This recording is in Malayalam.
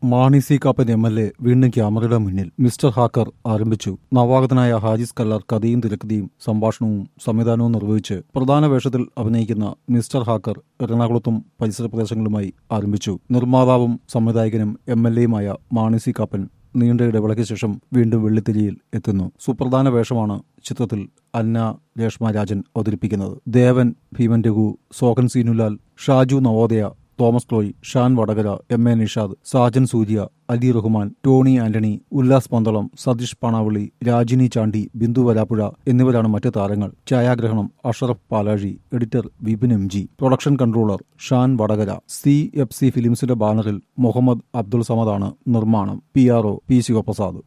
Mani C Kappan M L A വീണ്ടും ക്യാമറയുടെ മുന്നിൽ മിസ്റ്റർ ഹാക്കർ ആരംഭിച്ചു നവാഗതനായ ഹാജിസ് കല്ലാർ കഥയും തിരക്കഥയും സംഭാഷണവും സംവിധാനവും നിർവഹിച്ച് പ്രധാന വേഷത്തിൽ അഭിനയിക്കുന്ന മിസ്റ്റർ ഹാക്കർ എറണാകുളത്തും പരിസര പ്രദേശങ്ങളുമായി ആരംഭിച്ചു നിർമ്മാതാവും സംവിധായകനും എം എൽ എയുമായ മാണി സി കാപ്പൻ നീണ്ട ഇടവേളയ്ക്ക് ശേഷം വീണ്ടും വെള്ളിത്തിരിയിൽ എത്തുന്നു സുപ്രധാന വേഷമാണ് ചിത്രത്തിൽ അന്ന രേഷ്മ രാജൻ അവതരിപ്പിക്കുന്നത് ദേവൻ ഭീമൻ രഘു സോഹൻ സീനുലാൽ ഷാജു നവോദയ തോമസ് ക്ലോയ് ഷാൻ വടകര എം എ നിഷാദ് സാജൻ സൂര്യ അലി റഹ്മാൻ ടോണി ആന്റണി ഉല്ലാസ് പന്തളം സതീഷ് പാണാവളി രാജിനി ചാണ്ടി ബിന്ദു വരാപ്പുഴ എന്നിവരാണ് മറ്റ് താരങ്ങൾ ഛായാഗ്രഹണം Ashraf Palazhi editor Vipin M G production controller Shan Vadakara C F C ഫിലിംസിന്റെ ബാനറിൽ മുഹമ്മദ് അബ്ദുൾ സമദാണ് നിർമ്മാണം P R O P Sivaprasad